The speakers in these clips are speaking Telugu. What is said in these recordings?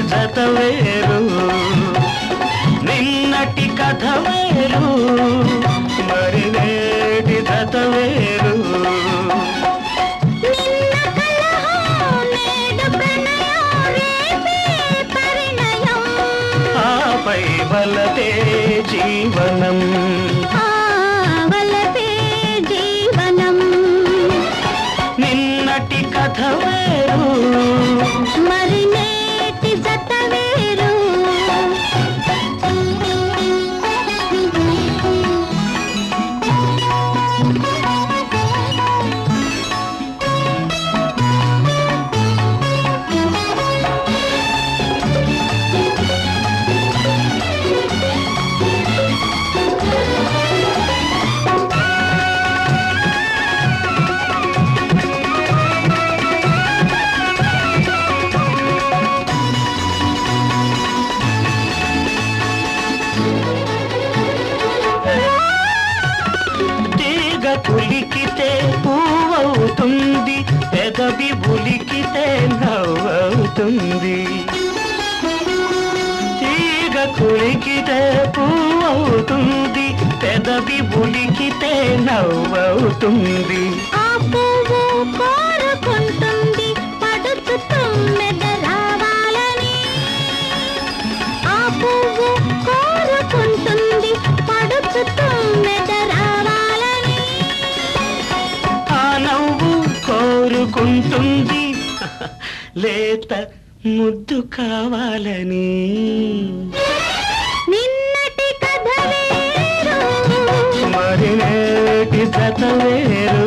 జత వేరు నిన్నటి కథ వేరు మరి నేటి జత వేరు నిన్న కలహం నేడు ప్రణయం రేపే పరిణయం ఆపై బలతే జీవనం ఆవలపే జీవనం నిన్నటి కథ వేరు మరి నేటి జత వేరు తీగ కులికితే పువ్వవుతుంది పెదవి బులికితే నవ్వవుతుంది తీగ కులికితే పువ్వవుతుంది పెదవి బులికితే నవ్వవుతుంది ఆ పువ్వు కోరుకుంటుంది పడుచు తుమ్మెద రావాలని ఆ పువ్వు కోరుకుంటుంది పడుచు తుమ్మెద రావాలని ఆ నవ్వు కోరుకుంటుంది లేత ముద్దు కావాలని నిన్నటి కథ వేరు మరి నేటి జత వేరు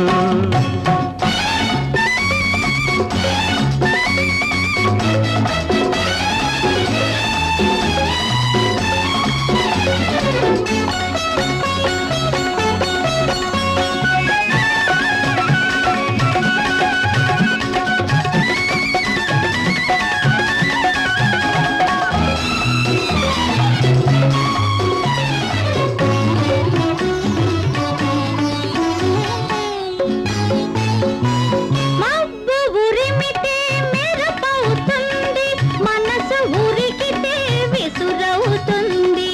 మబ్బు ఉరిమితే మెరుపవుతుంది మనసు ఉరికితే విసురవుతుంది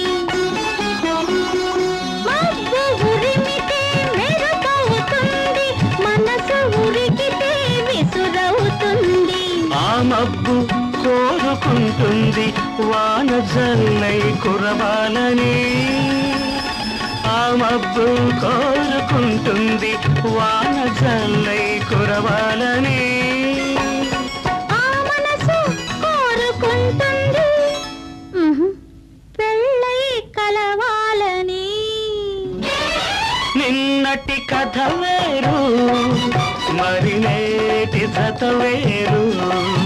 మబ్బు ఉరిమితే మెరుపవుతుంది మనసు ఉరికితే విసురవుతుంది ఆ మబ్బు కోరుకుంటుంది వాన జల్లై కురవాలని ఆ మబ్బు కోరుకుంటుంది వాన జల్లై కురవాలని ఆ మనసు కోరుకుంటుంది ఉహు, పెళ్ళై కలవాలని నిన్నటి కథ వేరు మరి నేటి జత వేరు